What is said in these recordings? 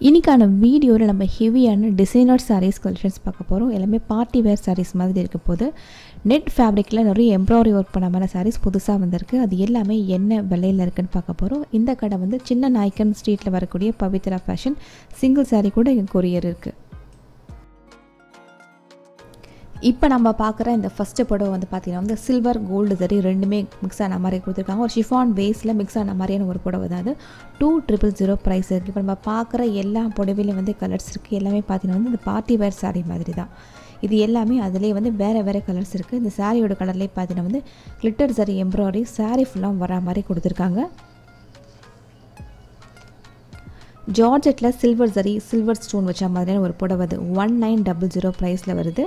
இன்றைக்கான வீடியோவில் நம்ம ஹெவியான டிசைனர் சாரீஸ் கலெக்ஷன்ஸ் பார்க்க போகிறோம் எல்லாமே பார்ட்டி வேர் சாரீஸ் மாதிரி இருக்க போது நெட் ஃபேப்ரிக்கில் நிறைய எம்ப்ராய்டரி ஒர்க் பண்ண மாதிரி சாரீஸ் புதுசாக வந்திருக்கு அது எல்லாமே என்ன விலையில் இருக்குன்னு பார்க்க போகிறோம் இந்த கடை வந்து சின்ன நாய்க்கன் ஸ்ட்ரீட்டில் வரக்கூடிய பவித்ரா ஃபேஷன் சிங்கிள் சாரீ கூட இங்கே கொரியர் இருக்குது இப்போ நம்ம பார்க்குற இந்த ஃபஸ்ட்டு புடவை வந்து பார்த்திங்கன்னா வந்து சில்வர் கோல்டு சரி ரெண்டுமே மிக்ஸ் ஆன மாதிரி கொடுத்துருக்காங்க ஒரு ஷிஃபான் பேஸில் மிக்ஸ் ஆன மாதிரியான ஒரு புடவை தான் அது டூ ட்ரிபிள் ஜீரோ ப்ரைஸ் இருக்குது இப்போ நம்ம பார்க்குற எல்லா புடவையிலையும் வந்து கலர்ஸ் இருக்குது எல்லாமே பார்த்தீங்கன்னா வந்து இந்த பார்ட்டி வேர் சாரீ மாதிரி தான் இது எல்லாமே அதிலே வந்து வேறு வேறு கலர்ஸ் இருக்குது இந்த சாரியோட கலர்லேயே பார்த்தீங்கன்னா வந்து கிளிட்டர் சரி எம்ப்ராய்டரி சாரீ ஃபுல்லாக வரா மாதிரி கொடுத்துருக்காங்க ஜார்ஜெட்டில் சில்வர் சரி சில்வர் ஸ்டோன் வச்ச மாதிரியான ஒரு புடவை அது ஒன் நைன் டபுள் ஜீரோ ப்ரைஸில் வருது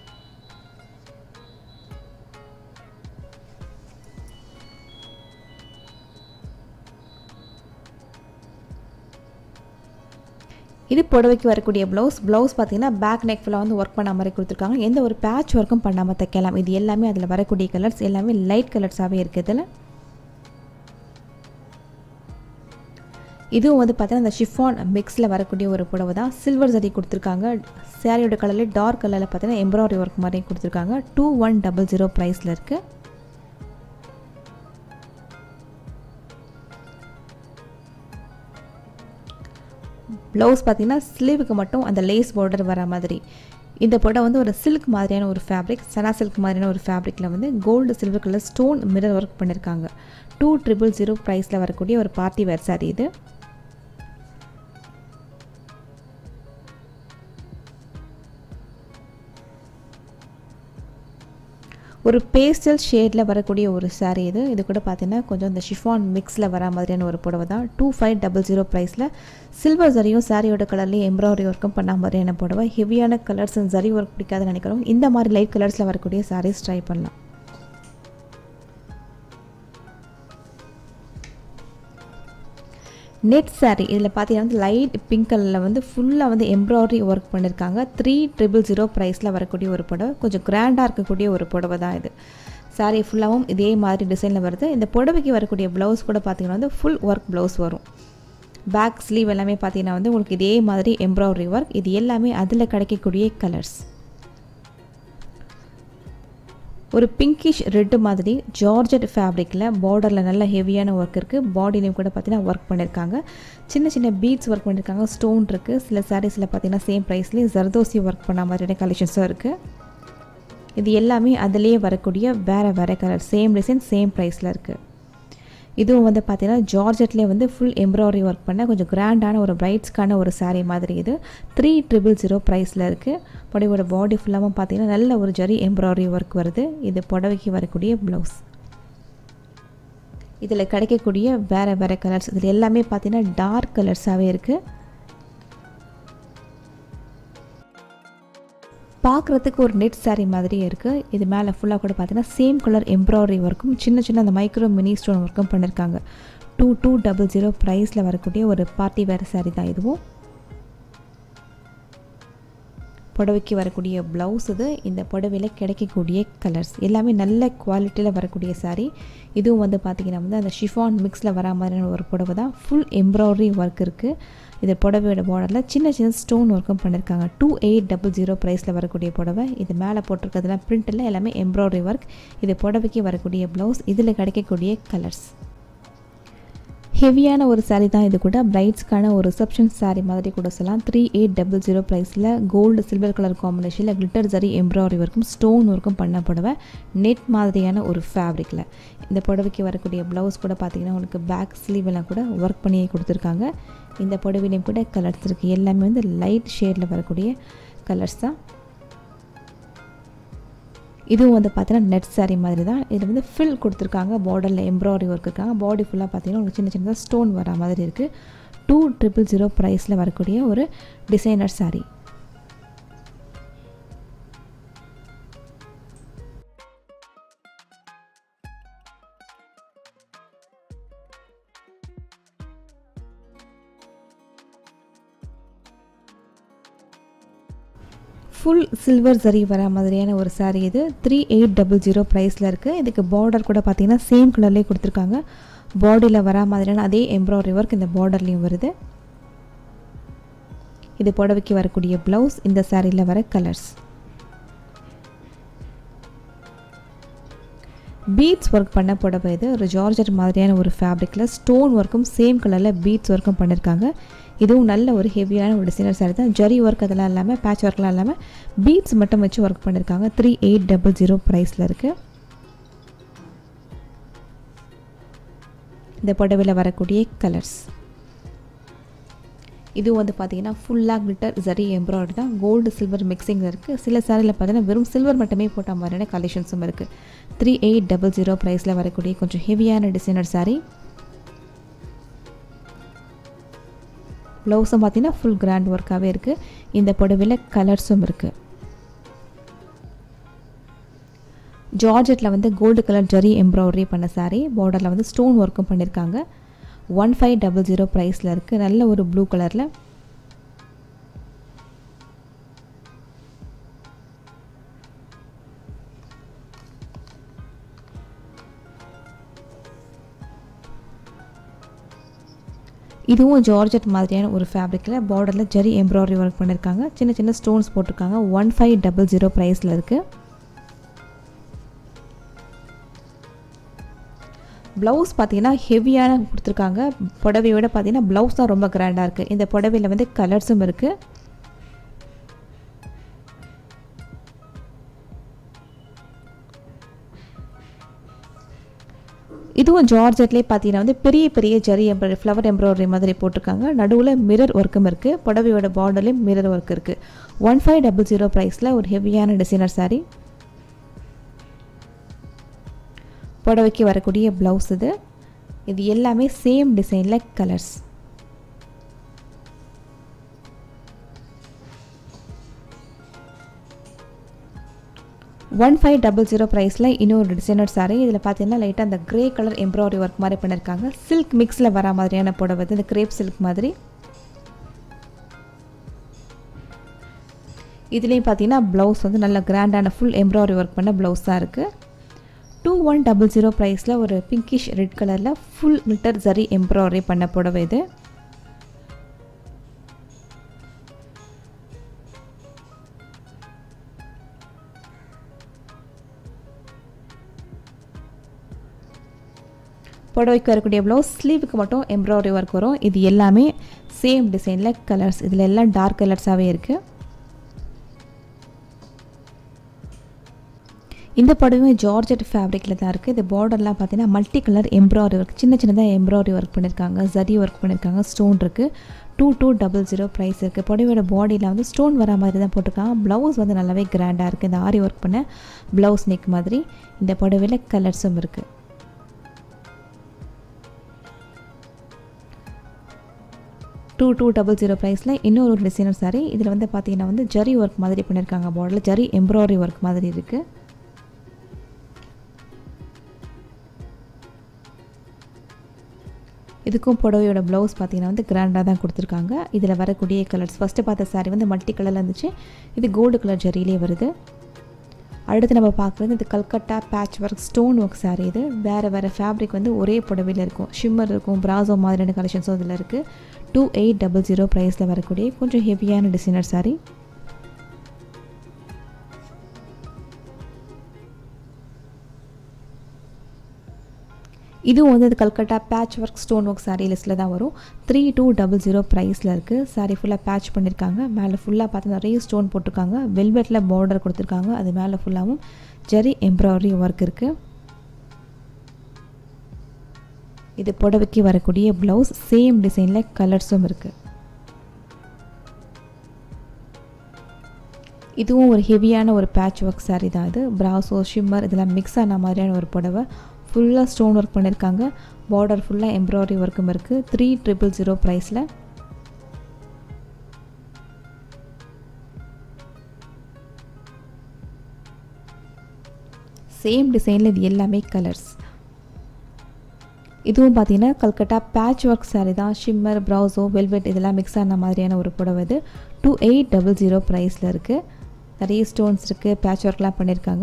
இது புடவைக்கு வரக்கூடிய ப்ளவுஸ் ப்ளவுஸ் பார்த்தீங்கன்னா பேக் நெக் ஃபுல்லாக வந்து ஒர்க் பண்ண மாதிரி கொடுத்துருக்காங்க எந்த ஒரு பேட்ச் ஒர்க்கும் பண்ணாமல் தைக்கலாம் இது எல்லாமே அதில் வரக்கூடிய கலர்ஸ் எல்லாமே லைட் கலர்ஸாகவே இருக்குது இதில் இதுவும் வந்து பார்த்தீங்கன்னா இந்த ஷிஃபான் மிக்ஸில் வரக்கூடிய ஒரு புடவை தான் சில்வர் ஜரி கொடுத்துருக்காங்க சேரீயோட கலரில் டார்க் கலரில் பார்த்தீங்கன்னா எம்ப்ராய்டரி ஒர்க் மாதிரி கொடுத்துருக்காங்க டூ ஒன் டபுள் ஜீரோ ப்ரைஸில் இருக்குது ப்ளவுஸ் பார்த்திங்கன்னா ஸ்லீவுக்கு மட்டும் அந்த லேஸ் பார்டர் வர மாதிரி இந்த புடவை வந்து ஒரு சில்க் மாதிரியான ஒரு ஃபேப்ரிக் சனா சில்க் மாதிரியான ஒரு ஃபேப்ரிக்கில் வந்து gold silver colour stone mirror work பண்ணியிருக்காங்க டூ ட்ரிபிள் ஜீரோ ப்ரைஸில் வரக்கூடிய ஒரு பார்ட்டி வேர் சாரி இது ஒரு பேஸ்டல் ஷேடில் வரக்கூடிய ஒரு சாரீ இது இது கூட பார்த்தீங்கன்னா கொஞ்சம் இந்த ஷிஃபான் மிக்ஸில் வர மாதிரியான ஒரு புடவை தான் டூ ஃபைவ் டபுள் ஜீரோ ப்ரைஸில் சில்வர் ஜரியும் சாரியோட கலர்லேயும் எம்ப்ராய்டரி ஒர்க்கும் பண்ண மாதிரியான புடவை ஹெவியான கலர்ஸ் ஜரி ஒர்க் பிடிக்காதுன்னு நினைக்கிறோம் இந்த மாதிரி லைட் கலர்ஸில் வரக்கூடிய சாரீஸ் ட்ரை பண்ணலாம் நெட் சாரீ இதில் பார்த்தீங்கன்னா வந்து லைட் பிங்க் கலரில் வந்து ஃபுல்லாக வந்து எம்ப்ராய்டரி ஒர்க் பண்ணியிருக்காங்க த்ரீ ட்ரிபிள் ஜீரோ ப்ரைஸில் வரக்கூடிய ஒரு புடவை கொஞ்சம் கிராண்டாக இருக்கக்கூடிய ஒரு புடவை தான் இது சாரீ ஃபுல்லாகவும் இதே மாதிரி டிசைனில் வருது இந்த புடவைக்கு வரக்கூடிய ப்ளவுஸ் கூட பார்த்திங்கன்னா வந்து ஃபுல் ஒர்க் ப்ளவுஸ் வரும் பேக் ஸ்லீவ் எல்லாமே பார்த்தீங்கன்னா வந்து உங்களுக்கு இதே மாதிரி எம்ப்ராய்டரி ஒர்க் இது எல்லாமே அதில் கிடைக்கக்கூடிய கலர்ஸ் ஒரு பிங்கிஷ் ரெட்டு மாதிரி ஜார்ஜட் ஃபேப்ரிக்கில் பார்டரில் நல்ல ஹெவியான ஒர்க் இருக்குது பாடிலையும் கூட பார்த்தீங்கன்னா ஒர்க் பண்ணியிருக்காங்க சின்ன சின்ன பீட்ஸ் ஒர்க் பண்ணியிருக்காங்க ஸ்டோன் இருக்குது சில சாரீஸில் பார்த்தீங்கன்னா சேம் ப்ரைஸ்லேயே ஜர்தோசி ஒர்க் பண்ண மாதிரியான கலெக்ஷன்ஸும் இருக்குது இது எல்லாமே அதிலேயே வரக்கூடிய வேறு வேறு கலர் சேம் டிசைன் சேம் ப்ரைஸில் இருக்குது இதுவும் வந்து பார்த்தீங்கன்னா ஜார்ஜெட்லேயே வந்து ஃபுல் எம்ப்ராய்டரி ஒர்க் பண்ண கொஞ்சம் கிராண்டான ஒரு பிரைட்ஸ்க்கான ஒரு சாரீ மாதிரி இது த்ரீ ட்ரிபிள் ஜீரோ ப்ரைஸில் இருக்குது புடவையோட பாடி ஃபுல்லாகவும் பார்த்தீங்கன்னா நல்ல ஒரு ஜரி எம்ப்ராய்டரி ஒர்க் வருது இது புடவைக்கு வரக்கூடிய ப்ளவுஸ் இதில் கிடைக்கக்கூடிய வேறு வேறு கலர்ஸ் இதில் எல்லாமே பார்த்தீங்கன்னா டார்க் கலர்ஸாகவே இருக்குது பார்க்குறதுக்கு ஒரு நெட் சாரீ மாதிரியே இருக்குது இது மேலே ஃபுல்லாக கூட பார்த்தீங்கன்னா சேம் கலர் எம்ப்ராய்டரி ஒர்க்கும் சின்ன சின்ன அந்த மைக்ரோ மினி ஸ்டோன் ஒர்க்கும் பண்ணியிருக்காங்க டூ டூ டபுள் ஜீரோ ப்ரைஸில் வரக்கூடிய ஒரு பார்ட்டி வேர் சாரீ தான் இதுவும் புடவைக்கு வரக்கூடிய ப்ளவுஸ் இது இந்த புடவையில் கிடைக்கக்கூடிய கலர்ஸ் எல்லாமே நல்ல குவாலிட்டியில் வரக்கூடிய சாரீ இதுவும் வந்து பார்த்திங்கன்னா வந்து அந்த ஷிஃபான் மிக்ஸில் வரா மாதிரியான ஒரு புடவை தான் ஃபுல் எம்ப்ராய்டரி ஒர்க் இருக்குது இது புடவையோட பார்டரில் சின்ன சின்ன ஸ்டோன் ஒர்க்கும் பண்ணியிருக்காங்க டூ எயிட் டபுள் ஜீரோ ப்ரைஸில் வரக்கூடிய புடவை இது மேலே போட்டிருக்கிறதுலாம் பிரிண்டில் எல்லாமே எம்ப்ராய்டரி ஒர்க் இது புடவைக்கு வரக்கூடிய ப்ளவுஸ் இதில் கிடைக்கக்கூடிய கலர்ஸ் ஹெவியான ஒரு சாரீ தான் இது கூட பிரைட்ஸ்க்கான ஒரு ரிசப்ஷன் சாரீ மாதிரி கூட சொல்லலாம் த்ரீ எயிட் டபுள் ஜீரோ ப்ரைஸில் கோல்டு சில்வர் கலர் காம்பினேஷனில் கிளிட்டர் ஜரி எம்ப்ராய்டரி ஒர்க்கும் ஸ்டோன் ஒர்க்கும் பண்ண புடவை நெட் மாதிரியான ஒரு ஃபேப்ரிக்கில் இந்த புடவைக்கு வரக்கூடிய ப்ளவுஸ் கூட பார்த்திங்கன்னா உங்களுக்கு பேக் ஸ்லீவ் எல்லாம் கூட ஒர்க் பண்ணியே கொடுத்துருக்காங்க இந்த புடவையிலையும் கூட கலர்ஸ் இருக்குது எல்லாமே வந்து லைட் ஷேடில் வரக்கூடிய கலர்ஸ் தான் இதுவும் வந்து பார்த்தீங்கன்னா நெட் சாரீ மாதிரி தான் இது வந்து ஃபில் கொடுத்துருக்காங்க பார்டரில் எம்ப்ராய்டரி ஒர்க் இருக்காங்க பாடி ஃபுல்லாக பார்த்தீங்கன்னா உங்களுக்கு சின்ன சின்னதாக ஸ்டோன் வர மாதிரி இருக்குது டூ ட்ரிபிள் ஜீரோ ப்ரைஸில் வரக்கூடிய ஒரு designer sari full silver zari வர மாதிரியான ஒரு சாரீ இது த்ரீ எயிட் டபுள் ஜீரோ ப்ரைஸில் இருக்குது இதுக்கு பார்டர் கூட பார்த்தீங்கன்னா சேம் கலர்லேயே கொடுத்துருக்காங்க பாடியில் வர மாதிரியான அதே எம்ப்ராய்டரி ஒர்க் இந்த பார்டர்லேயும் வருது இது புடவைக்கு வரக்கூடிய ப்ளவுஸ் இந்த சாரியில் வர கலர்ஸ் பீட்ஸ் ஒர்க் பண்ண புடவை இது ஒரு ஜார்ஜட் மாதிரியான ஒரு ஃபேப்ரிக்கில் ஸ்டோன் ஒர்க்கும் சேம் கலரில் பீட்ஸ் ஒர்க்கும் பண்ணியிருக்காங்க இதுவும் நல்ல ஒரு ஹெவியான ஒரு டிசைனர் சாரி தான் ஜரி ஒர்க் அதெல்லாம் இல்லாமல் பேட்ச் ஒர்க்லாம் இல்லாமல் பீட்ஸ் மட்டும் வச்சு ஒர்க் பண்ணியிருக்காங்க த்ரீ எயிட் டபுள் ஜீரோ ப்ரைஸில் இருக்குது இந்த புடவையில் வரக்கூடிய கலர்ஸ் இது வந்து பார்த்தீங்கன்னா ஃபுல்லாக கிளிட்டர் ஜரி எம்ப்ராய்டரி தான் கோல்டு சில்வர் மிக்சிங்கில் இருக்குது சில சாரியில் பார்த்தீங்கன்னா வெறும் சில்வர் மட்டுமே போட்ட மாதிரியான கலெக்ஷன்ஸும் இருக்குது த்ரீ எயிட் டபுள் ஜீரோ ப்ரைஸில் வரக்கூடிய கொஞ்சம் ஹெவியான டிசைனர் சாரீ ப்ளவுஸும் பார்த்தீங்கன்னா ஃபுல் கிராண்ட் ஒர்க்காகவே இருக்குது இந்த புடவையில் கலர்ஸும் இருக்குது ஜார்ஜெட்டில் வந்து கோல்டு கலர் ஜரி எம்ப்ராய்டரி பண்ண சாரீ பார்டரில் வந்து ஸ்டோன் ஒர்க்கும் பண்ணியிருக்காங்க ஒன் ஃபைவ் டபுள் ஜீரோ ப்ரைஸில் இருக்குது நல்ல ஒரு ப்ளூ கலரில் இதுவும் ஜார்ஜெட் மாதிரியான ஒரு ஃபேப்ரிக்கில் பார்டரில் ஜரி எம்ப்ராய்டரி ஒர்க் பண்ணியிருக்காங்க சின்ன சின்ன ஸ்டோன்ஸ் போட்டிருக்காங்க ஒன் ஃபைவ் டபுள் ஜீரோ ப்ரைஸில் இருக்குது ப்ளவுஸ் பார்த்தீங்கன்னா ஹெவியான கொடுத்துருக்காங்க புடவையோட பார்த்தீங்கன்னா ப்ளவுஸ் தான் ரொம்ப கிராண்டாக இருக்குது இந்த புடவையில் வந்து கலர்ஸும் இருக்குது இதுவும் ஜார்ஜெட்லேயே பார்த்தீங்கன்னா வந்து பெரிய பெரிய ஜரி எம்ப்ராய்டரி ஃப்ளவர் எம்ப்ராய்டரி மாதிரி போட்டிருக்காங்க நடுவில் மிரர் ஒர்க்கும் இருக்குது புடவையோட பார்டர்லேயும் மிரர் ஒர்க் இருக்குது ஒன் ஃபைவ் டபுள் ஜீரோ ப்ரைஸில் ஒரு ஹெவியான டிசைனர் சாரீ புடவைக்கு வரக்கூடிய ப்ளவுஸ் இது இது எல்லாமே சேம் டிசைனில் colours one five double zero ப்ரைஸில் இன்னொரு டிசைனர் சாரி இதில் பார்த்தீங்கன்னா லைட்டாக அந்த க்ரே கலர் எம்ப்ராய்டரி ஒர்க் மாதிரி பண்ணியிருக்காங்க சில்க் மிக்ஸில் வர மாதிரியான புடவை இந்த கிரேப் சில்க் மாதிரி இதுலேயும் பார்த்தீங்கன்னா ப்ளவுஸ் வந்து நல்ல கிராண்டான ஃபுல் எம்ப்ராய்டரி ஒர்க் பண்ண ப்ளவுஸ் தான் இருக்குது டூ ஒன் டபுள் ஜீரோ ப்ரைஸில் ஒரு பிங்கிஷ் ரெட் கலரில் ஃபுல் மீட்டர் ஜரி எம்ப்ராய்டரி பண்ண புடவை இது புடவைக்கு வரக்கூடிய ப்ளவுஸ் ஸ்லீவுக்கு மட்டும் எம்ப்ராய்டரி ஒர்க் வரும் இது எல்லாமே சேம் டிசைனில் கலர்ஸ் இதில் எல்லாம் டார்க் கலர்ஸாகவே இருக்குது இந்த புடவையும் ஜார்ஜெட் ஃபேப்ரிக்கில் தான் இருக்குது இந்த பார்டர்லாம் பார்த்தீங்கன்னா மல்டி கலர் எம்ப்ராய்டரி ஒர்க் சின்ன சின்னதாக எம்ப்ராய்டரி ஒர்க் பண்ணியிருக்காங்க ஜரி ஒர்க் பண்ணியிருக்காங்க ஸ்டோன் இருக்குது two two double zero price இருக்குது புடவையோட பாடியில் வந்து ஸ்டோன் வர மாதிரி தான் போட்டிருக்காங்க ப்ளவுஸ் வந்து நல்லாவே கிராண்டாக இருக்குது இந்த ஆரி ஒர்க் பண்ண ப்ளவுஸ் நெக் மாதிரி இந்த புடவையில் கலர்ஸும் இருக்குது டூ டூ டபுள் ஜீரோ ப்ரைஸில் இன்னொரு ஒரு டிசைனர் சாரி இதில் வந்து பார்த்தீங்கன்னா வந்து ஜரி ஒர்க் மாதிரி பண்ணியிருக்காங்க பார்டரில் ஜரி எம்ப்ராய்டரி ஒர்க் மாதிரி இருக்குது இதுக்கும் புடவையோட ப்ளவுஸ் பார்த்தீங்கன்னா வந்து கிராண்டாக தான் கொடுத்துருக்காங்க இதில் வரக்கூடிய கலர்ஸ் ஃபஸ்ட்டு பார்த்த சாரீ வந்து மல்டி கலரில் இருந்துச்சு இது கோல்டு கலர் ஜரியிலே வருது அடுத்து நம்ம பார்க்குறது இது Calcutta patch work stone work sari இது வேறு வேறு ஃபேப்ரிக் வந்து ஒரே புடவையில் இருக்கும் ஷிம்மர் இருக்கும் ப்ராசோ மாதிரியான கலெக்ஷன்ஸும் இதில் இருக்குது டூ எயிட் டபுள் ஜீரோ ப்ரைஸில் வரக்கூடிய கொஞ்சம் ஹெவியான டிசைனர் சாரீ இதுவும் வந்து அது Calcutta patch work stone work sari லிஸ்ட்டில் தான் வரும் த்ரீ டூ டபுள் ஜீரோ ப்ரைஸில் இருக்குது சாரீ ஃபுல்லாக பேட்ச் பண்ணியிருக்காங்க மேலே ஃபுல்லாக பார்த்து நிறைய ஸ்டோன் போட்டிருக்காங்க வெல்வெட்டில் பார்டர் கொடுத்துருக்காங்க அது மேலே ஃபுல்லாகவும் ஜரி எம்ப்ராய்டரி ஒர்க் இருக்குது இது புடவைக்கு வரக்கூடிய ப்ளவுஸ் சேம் டிசைனில் கலர்ஸும் இருக்குது இதுவும் ஒரு ஹெவியான ஒரு பேட்ச் ஒர்க் சாரீ தான் இது ப்ராசோ ஷிம்மர் இதெல்லாம் மிக்ஸ் ஆன மாதிரியான ஒரு புடவை ஃபுல்லாக ஸ்டோன் ஒர்க் பண்ணியிருக்காங்க பார்டர் ஃபுல்லாக எம்ப்ராய்டரி ஒர்க்கும் இருக்குது த்ரீ ட்ரிபிள் ஜீரோ ப்ரைஸில் சேம் டிசைனில் இது எல்லாமே கலர்ஸ் இதுவும் பார்த்தீங்கன்னா கல்கட்டா பேட்ச் ஒர்க் சாரீ தான் ஷிம்மர் ப்ரௌசோ வெல்வெட் இதெல்லாம் மிக்ஸ் ஆன மாதிரியான ஒரு புடவை இது டூ எயிட் டபுள் ஜீரோ ப்ரைஸில் இருக்குது நிறைய ஸ்டோன்ஸ் இருக்குது பேட்ச் ஒர்க்லாம் பண்ணியிருக்காங்க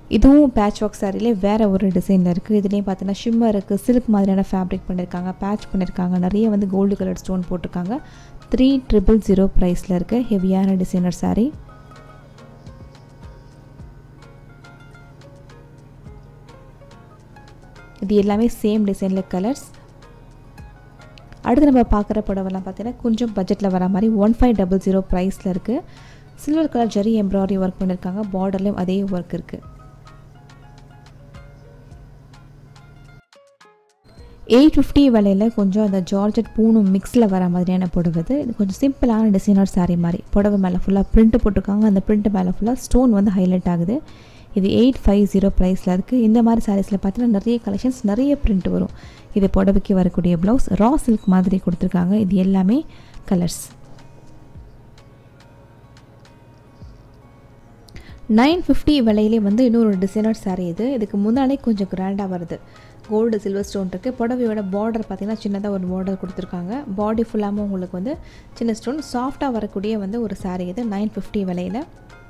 இதுவும் பேட்ச் ஒர்க் சாரிலே வேறு ஒரு டிசைனில் இருக்குது இதுலேயும் பார்த்தீங்கன்னா ஷிம்மர் இருக்குது சில்க் மாதிரியான ஃபேப்ரிக் பண்ணியிருக்காங்க பேட்ச் பண்ணியிருக்காங்க நிறைய வந்து கோல்டு கலர் ஸ்டோன் போட்டிருக்காங்க த்ரீ ட்ரிபிள் ஜீரோ ப்ரைஸில் இருக்குது ஹெவியான டிசைனர் சாரீ இது எல்லாமே சேம் டிசைனில் கலர்ஸ் அடுத்து நம்ம பார்க்குற புடவெல்லாம் பார்த்தீங்கன்னா கொஞ்சம் பட்ஜெட்டில் வர மாதிரி ஒன் ஃபைவ் டபுள் ஜீரோ ப்ரைஸில் இருக்குது silver colour zari embroidery work பண்ணியிருக்காங்க பார்டர்லேயும் அதே ஒர்க் இருக்குது எயிட் ஃபிஃப்டி விலையில் கொஞ்சம் அந்த ஜார்ஜட் பூணும் மிக்ஸில் வர மாதிரியான புடவை இது இது கொஞ்சம் சிம்பிளான டிசைனர் சாரீ மாதிரி புடவை மேலே ஃபுல்லாக பிரிண்ட் போட்டிருக்காங்க அந்த பிரிண்ட் மேலே ஃபுல்லாக ஸ்டோன் வந்து ஹைலைட் ஆகுது இது எயிட் ஃபைவ் ஜீரோ ப்ரைஸில் இருக்குது இந்த மாதிரி சாரீஸில் பார்த்தீங்கன்னா நிறைய கலெக்ஷன்ஸ் நிறைய பிரிண்ட் வரும் இது புடவைக்கு வரக்கூடிய ப்ளவுஸ் ரா சில்க் மாதிரி கொடுத்துருக்காங்க இது எல்லாமே கலர்ஸ் நைன் ஃபிஃப்டி விலையிலே வந்து இன்னொரு டிசைனர் சாரீ இது இதுக்கு முன்னாலே கொஞ்சம் கிராண்டாக வருது கோல்டு சில்வர் ஸ்டோன் இருக்குது புடவையோட பார்டர் பார்த்திங்கன்னா சின்னதாக ஒரு பார்டர் கொடுத்துருக்காங்க பாடி ஃபுல்லாமல் உங்களுக்கு வந்து சின்ன ஸ்டோன் சாஃப்டாக வரக்கூடிய வந்து ஒரு சாரீ இது நைன் ஃபிஃப்டி விலையில்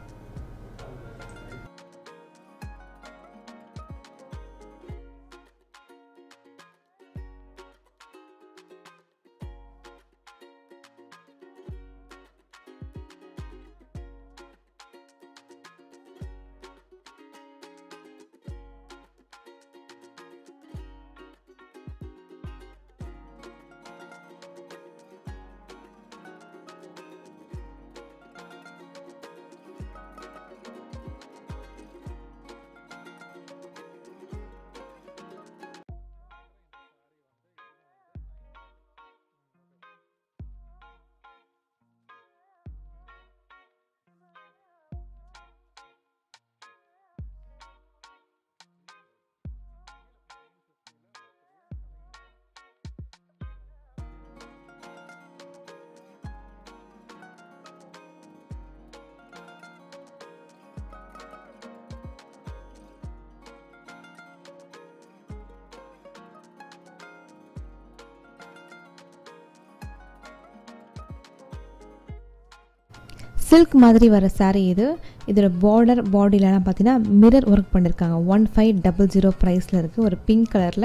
சில்க் மாதிரி வர சாரீ இது இதோட பார்டர் பாடியிலலாம் பார்த்தீங்கன்னா மிரர் ஒர்க் பண்ணியிருக்காங்க ஒன் ஃபைவ் டபுள் ஜீரோ ப்ரைஸில் இருக்குது ஒரு பிங்க் கலரில்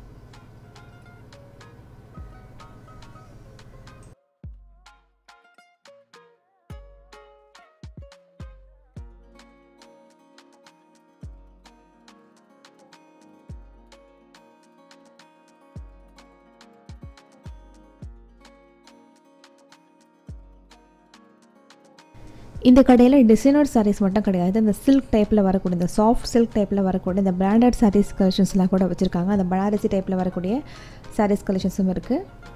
இந்த கடையில் டிசைனர் சாரீஸ் மட்டும் கிடையாது இந்த சில்க் டைப்பில் வரக்கூடிய இந்த சாஃப்ட் சில்க் டைப்பில் வரக்கூடிய இந்த பிராண்டட் சாரீஸ் கலெக்ஷன்ஸ்லாம் கூட வச்சுருக்காங்க அந்த பனாரசி டைப்பில் வரக்கூடிய சாரீஸ் கலெக்ஷன்ஸும் இருக்குது